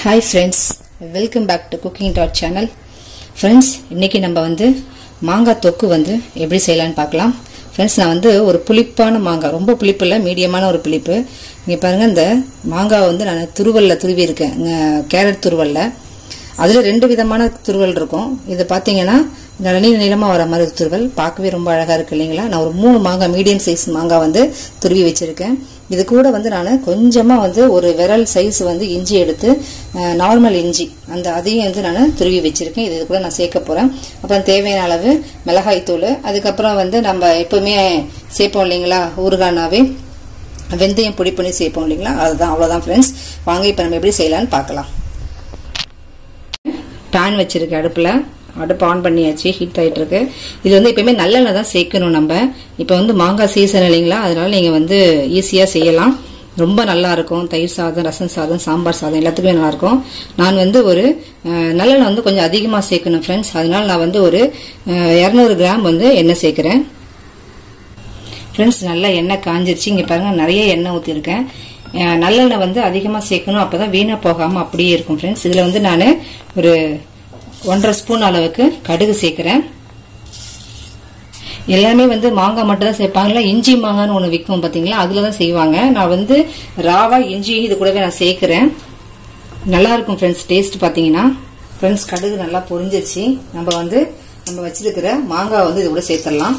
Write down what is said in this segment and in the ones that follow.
hi friends welcome back to cooking dot channel friends இன்னைக்கு நம்ம வந்து மாங்காய் தொக்கு வந்து எப்படி செய்யலாம்னு பார்க்கலாம் ஃப்ரெண்ட்ஸ் நான் வந்து ஒரு புளிப்பான மாங்காய் ரொம்ப புளிப்பு இல்லை மீடியமான ஒரு புளிப்பு இங்கே பாருங்கள் இந்த மாங்காய் வந்து நான் துருவலில் துருவி இருக்கேன் கேரட் துருவலில் அதில் ரெண்டு விதமான துருவல் இருக்கும் இது பார்த்தீங்கன்னா இந்த நீள நீளமாக வர மாதிரி துருவல் பார்க்கவே ரொம்ப அழகாக இருக்கு இல்லைங்களா நான் ஒரு மூணு மாங்காய் மீடியம் சைஸ் மாங்காய் வந்து துருவி வச்சுருக்கேன் இது கூட வந்து நான் கொஞ்சமாக வந்து ஒரு விரல் சைஸ் வந்து இஞ்சி எடுத்து நார்மல் இஞ்சி அந்த அதையும் வந்து நான் துருவி வச்சுருக்கேன் இது கூட நான் சேர்க்க போகிறேன் அப்புறம் தேவையான அளவு மிளகாய் தூள் அதுக்கப்புறம் வந்து நம்ம எப்பவுமே சேர்ப்போம் இல்லைங்களா ஊறுகானாவே வெந்தயம் பொடி பண்ணி சேர்ப்போம் இல்லைங்களா அதுதான் அவ்வளோதான் ஃப்ரெண்ட்ஸ் வாங்க இப்போ நம்ம எப்படி செய்யலான்னு பார்க்கலாம் பேன் வச்சிருக்கேன் அடுப்பில் அடுப்பு ஆன் பண்ணியாச்சு ஹீட் ஆகிட்டு இருக்கு இது வந்து எப்பயுமே நல்லெண்ணெய் தான் சேர்க்கணும் நம்ம இப்போ வந்து மாங்காய் சீசன் இல்லைங்களா அதனால நீங்கள் வந்து ஈஸியாக செய்யலாம் ரொம்ப நல்லா இருக்கும் தயிர் சாதம் ரசம் சாதம் சாம்பார் சாதம் எல்லாத்துக்குமே நல்லா இருக்கும் நான் வந்து ஒரு நல்லெண்ணெய் வந்து கொஞ்சம் அதிகமாக சேர்க்கணும் ஃப்ரெண்ட்ஸ் அதனால நான் வந்து ஒரு இரநூறு கிராம் வந்து எண்ணெய் சேர்க்குறேன் ஃப்ரெண்ட்ஸ் நல்லா எண்ணெய் காஞ்சிருச்சு இங்கே பாருங்க நிறைய எண்ணெய் ஊற்றிருக்கேன் நல்லெண்ணெய் வந்து அதிகமாக சேர்க்கணும் அப்போ தான் வீணாக போகாமல் அப்படியே இருக்கும் ஃப்ரெண்ட்ஸ் இதில் வந்து நான் ஒரு ஒன்றரை ஸ்பூன் அளவுக்கு கடுகு சேர்க்குறேன் எல்லாமே வந்து மாங்காய் மட்டும் தான் சேர்ப்பாங்களா இஞ்சி மாங்கான்னு ஒன்று விற்கும் பார்த்தீங்களா அதில் தான் செய்வாங்க நான் வந்து ராவா இஞ்சி இது கூடவே நான் சேர்க்குறேன் நல்லா இருக்கும் ஃப்ரெண்ட்ஸ் டேஸ்ட் பார்த்தீங்கன்னா ஃப்ரெண்ட்ஸ் கடுகு நல்லா பொரிஞ்சிருச்சு நம்ம வந்து நம்ம வச்சிருக்கிற மாங்காய் வந்து இது கூட சேர்த்துடலாம்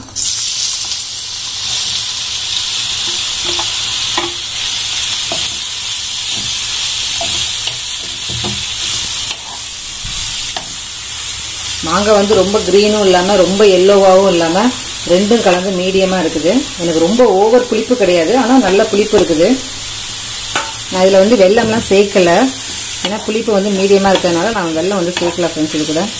மாங்காய் வந்து ரொம்ப க்ரீனும் இல்லாமல் ரொம்ப எல்லோவாகவும் இல்லாமல் ரெண்டும் கலந்து மீடியமாக இருக்குது எனக்கு ரொம்ப ஓவர் புளிப்பு கிடையாது ஆனால் நல்ல புளிப்பு இருக்குது நான் இதில் வந்து வெள்ளம்லாம் சேர்க்கலை ஏன்னா புளிப்பு வந்து மீடியமாக இருக்கிறதுனால நான் வெள்ளம் வந்து சேர்க்கல ஃப்ரெண்ட்ஸ் இது கூட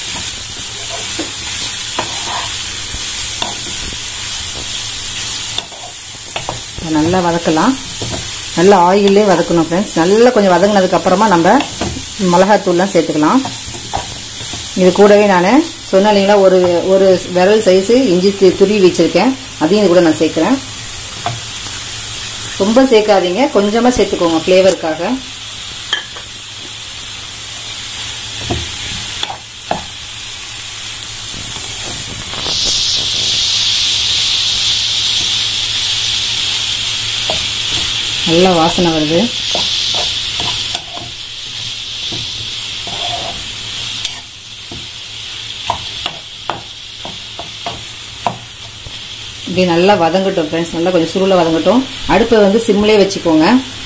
நல்லா வதக்கலாம் நல்லா ஆயிலே வதக்கணும் ஃப்ரெண்ட்ஸ் நல்லா கொஞ்சம் வதங்கினதுக்கு அப்புறமா நம்ம மிளகாத்தூள்லாம் சேர்த்துக்கலாம் இது கூடவே நான் சொன்னேன் இல்லைங்களா ஒரு ஒரு விரல் சைஸு இஞ்சி துருவி வச்சுருக்கேன் அதையும் இது கூட நான் சேர்க்குறேன் ரொம்ப சேர்க்காதீங்க கொஞ்சமாக சேர்த்துக்கோங்க ஃப்ளேவருக்காக நல்லா வாசனை வருது இப்படி நல்லா வதங்கட்டும் ஃப்ரெண்ட்ஸ் நல்லா கொஞ்சம் சுருள வதங்கட்டும் அடுப்பை வந்து சிம்லேயே வச்சுக்கோங்க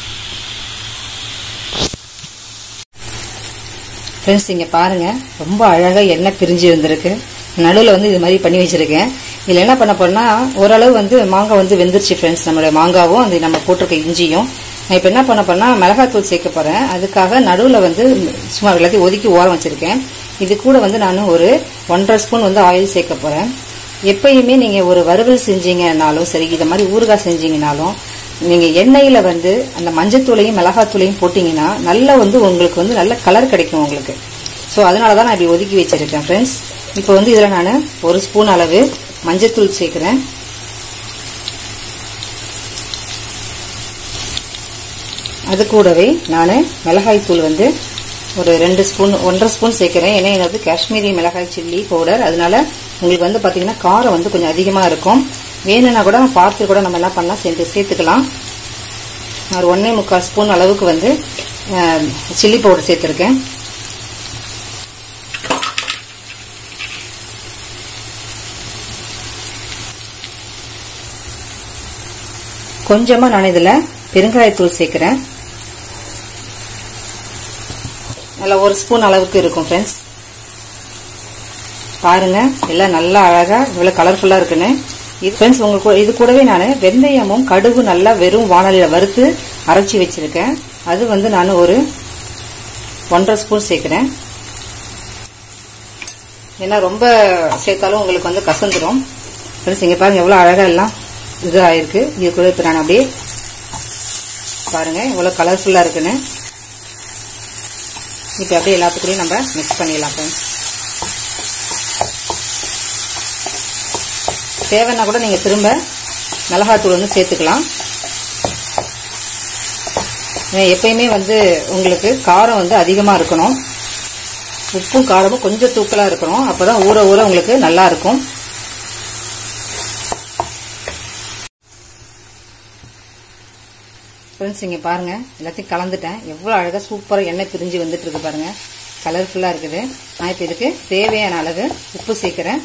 ஃப்ரெண்ட்ஸ் இங்கே பாருங்க ரொம்ப அழகாக எண்ணெய் பிரிஞ்சு வந்திருக்கு நடுவில் வந்து இது மாதிரி பண்ணி வச்சிருக்கேன் இதில் என்ன பண்ண போறேன்னா ஓரளவு வந்து மாங்காய் வந்து வெந்துருச்சு ஃப்ரெண்ட்ஸ் நம்மளுடைய மாங்காவும் அந்த நம்ம போட்டிருக்க இஞ்சியும் நான் இப்போ என்ன பண்ண போறேன்னா மிளகாத்தூள் சேர்க்க போகிறேன் அதுக்காக நடுவில் வந்து சும்மா எல்லாத்தையும் ஒதுக்கி ஓரம் வச்சிருக்கேன் இது கூட வந்து நான் ஒரு ஒன்றரை ஸ்பூன் வந்து ஆயில் சேர்க்க போகிறேன் எப்பயுமே நீங்கள் ஒரு வறுவல் செஞ்சீங்கனாலும் சரி இதை மாதிரி ஊறுகாய் செஞ்சீங்கனாலும் நீங்கள் எண்ணெயில் வந்து அந்த மஞ்சத்தூளையும் மிளகாத்தூளையும் போட்டிங்கன்னா நல்லா வந்து உங்களுக்கு வந்து நல்ல கலர் கிடைக்கும் உங்களுக்கு ஸோ அதனால தான் நான் இப்படி ஒதுக்கி வச்சிருக்கேன் ஃப்ரெண்ட்ஸ் இப்போ வந்து இதில் நான் ஒரு ஸ்பூன் அளவு மஞ்சத்தூள் சேர்க்குறேன் அது கூடவே நான் மிளகாய் தூள் வந்து ஒரு ரெண்டு ஸ்பூன் ஒன்றரை ஸ்பூன் சேர்க்குறேன் ஏன்னா என்னது காஷ்மீரி மிளகாய் சில்லி பவுடர் அதனால உங்களுக்கு வந்து பார்த்தீங்கன்னா காரம் வந்து கொஞ்சம் அதிகமாக இருக்கும் வேணும்னா கூட பார்த்து கூட நம்ம என்ன பண்ணலாம் சேர்த்து சேர்த்துக்கலாம் ஒரு ஒன்றே முக்கால் ஸ்பூன் அளவுக்கு வந்து சில்லி பவுடர் சேர்த்துருக்கேன் கொஞ்சமாக நான் இதில் பெருங்காயத்தூள் சேர்க்குறேன் நல்லா ஒரு ஸ்பூன் அளவுக்கு இருக்கும் ஃப்ரெண்ட்ஸ் பாருங்க எல்லாம் நல்லா அழகா இவ்வளவு கலர்ஃபுல்லா இருக்குன்னு இது ஃப்ரெண்ட்ஸ் உங்களுக்கு இது கூடவே நான் வெந்தயமும் கடுகு நல்லா வெறும் வானலியில் வறுத்து அரைச்சி வச்சிருக்கேன் அது வந்து நான் ஒரு ஒன்றரை ஸ்பூன் சேர்க்குறேன் ஏன்னா ரொம்ப சேர்த்தாலும் உங்களுக்கு வந்து கசந்துடும் ஃப்ரெண்ட்ஸ் இங்கே பாருங்க எவ்வளோ அழகாக எல்லாம் இது ஆயிருக்கு இது கூட இப்போ நான் அப்படியே பாருங்க எவ்வளோ கலர்ஃபுல்லாக இருக்குன்னு இப்போ அப்படியே எல்லாத்துக்கூடயும் நம்ம மிக்ஸ் பண்ணிடலாம் ஃப்ரெண்ட்ஸ் தேவைன்னா கூட நீங்கள் திரும்ப மிளகாத்தூள் வந்து சேர்த்துக்கலாம் ஏன்னா எப்பயுமே வந்து உங்களுக்கு காரம் வந்து அதிகமாக இருக்கணும் உப்பும் காரமும் கொஞ்சம் தூக்கலாக இருக்கணும் அப்போ தான் ஊற ஊற உங்களுக்கு நல்லா இருக்கும் ஃப்ரெண்ட்ஸ் இங்கே பாருங்கள் எல்லாத்தையும் கலந்துட்டேன் எவ்வளோ அழகாக சூப்பராக எண்ணெய் பிரிஞ்சு வந்துட்டு இருக்கு பாருங்கள் கலர்ஃபுல்லாக இருக்குது நான் இப்போ இதுக்கு தேவையான அளவு உப்பு சேர்க்குறேன்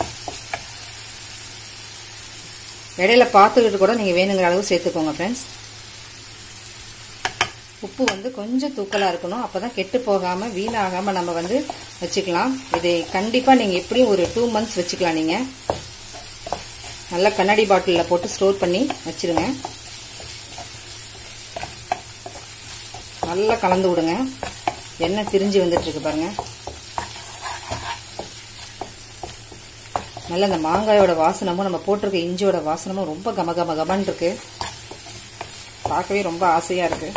இடையில பார்த்துக்கிட்டு கூட நீங்கள் வேணுங்கிற அளவு சேர்த்துக்கோங்க ஃப்ரெண்ட்ஸ் உப்பு வந்து கொஞ்சம் தூக்கலாக இருக்கணும் அப்போ தான் கெட்டு போகாமல் வீணாகாமல் நம்ம வந்து வச்சுக்கலாம் இது கண்டிப்பாக நீங்கள் எப்படியும் ஒரு டூ மந்த்ஸ் வச்சுக்கலாம் நீங்கள் நல்லா கண்ணாடி பாட்டிலில் போட்டு ஸ்டோர் பண்ணி வச்சுருங்க நல்லா கலந்து விடுங்க எண்ணெய் திரிஞ்சு வந்துட்டு இருக்கு பாருங்க நல்ல அந்த மாங்காயோட வாசனமும் நம்ம போட்டிருக்க இஞ்சியோட வாசனமும் ரொம்ப கம கம கமன் இருக்கு பார்க்கவே ரொம்ப ஆசையா இருக்கு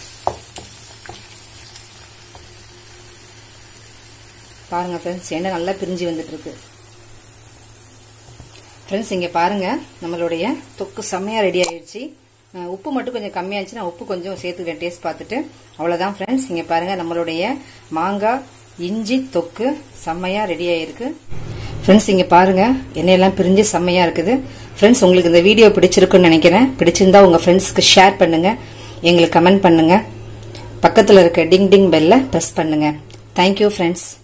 பாருங்க ஃப்ரெண்ட்ஸ் எண்ணெய் நல்லா பிரிஞ்சு வந்துட்டு இருக்கு ஃப்ரெண்ட்ஸ் இங்க பாருங்க நம்மளுடைய தொக்கு செம்மையா ரெடி ஆயிடுச்சு உப்பு மட்டும் கொஞ்சம் கம்மியாச்சு நான் உப்பு கொஞ்சம் சேர்த்துக்கிறேன் டேஸ்ட் பார்த்துட்டு அவ்வளோதான் ஃப்ரெண்ட்ஸ் இங்கே பாருங்கள் நம்மளுடைய மாங்காய் இஞ்சி தொக்கு செம்மையாக ரெடி ஆகிருக்கு ஃப்ரெண்ட்ஸ் இங்கே பாருங்கள் எண்ணெயெல்லாம் பிரிஞ்சு செம்மையாக இருக்குது ஃப்ரெண்ட்ஸ் உங்களுக்கு இந்த வீடியோ பிடிச்சிருக்குன்னு நினைக்கிறேன் பிடிச்சிருந்தா உங்கள் ஃப்ரெண்ட்ஸ்க்கு ஷேர் பண்ணுங்கள் எங்களுக்கு கமெண்ட் பண்ணுங்கள் பக்கத்தில் இருக்க டிங் டிங் பெல்லை ப்ரெஸ் பண்ணுங்கள் தேங்க்யூ ஃப்ரெண்ட்ஸ்